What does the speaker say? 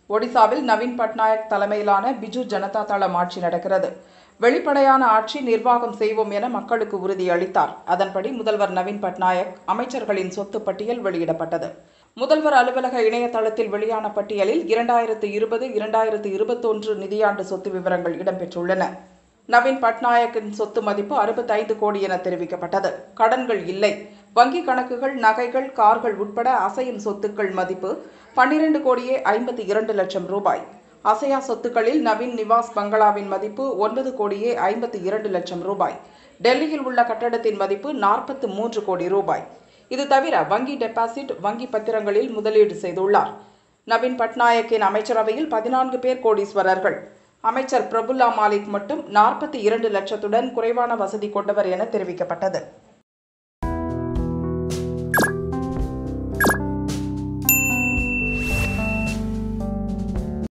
ஒடிசாவில் நவீன் பட்நாயக் தலைமையிலான பிஜு ஜனதா தளம் ஆட்சி நடக்கிறது வெளிப்படையான ஆட்சி நிர்வாகம் செய்வோம் என மக்களுக்கு உறுதியளித்தார் அதன்படி முதல்வர் நவீன் பட்நாயக் அமைச்சர்களின் சொத்து பட்டியல் வெளியிடப்பட்டது முதல்வர் அலுவலக இணையதளத்தில் வெளியான பட்டியலில் இரண்டாயிரத்து இருபது இரண்டாயிரத்து இருபத்தொன்று நிதியாண்டு சொத்து விவரங்கள் இடம்பெற்றுள்ளன நவீன் பட்நாயக்கின் சொத்து மதிப்பு அறுபத்தைந்து கோடி என தெரிவிக்கப்பட்டது கடன்கள் இல்லை வங்கி கணக்குகள் நகைகள் கார்கள் உட்பட அசையும் சொத்துக்கள் மதிப்பு பன்னிரண்டு கோடியே ஐம்பத்தி இரண்டு லட்சம் ரூபாய் அசையா சொத்துக்களில் நவீன் நிவாஸ் பங்களாவின் மதிப்பு ஒன்பது கோடியே ஐம்பத்தி இரண்டு லட்சம் ரூபாய் டெல்லியில் உள்ள கட்டடத்தின் மதிப்பு நாற்பத்து மூன்று கோடி ரூபாய் இது தவிர வங்கி டெபாசிட் வங்கி பத்திரங்களில் முதலீடு செய்துள்ளார் நவீன் பட்நாயக்கின் அமைச்சரவையில் பதினான்கு பேர் கோடீஸ்வரர்கள் அமைச்சர் பிரபுல்லா மாலிக் மட்டும் நாற்பத்தி இரண்டு லட்சத்துடன் குறைவான வசதி கொண்டவர் என தெரிவிக்கப்பட்டது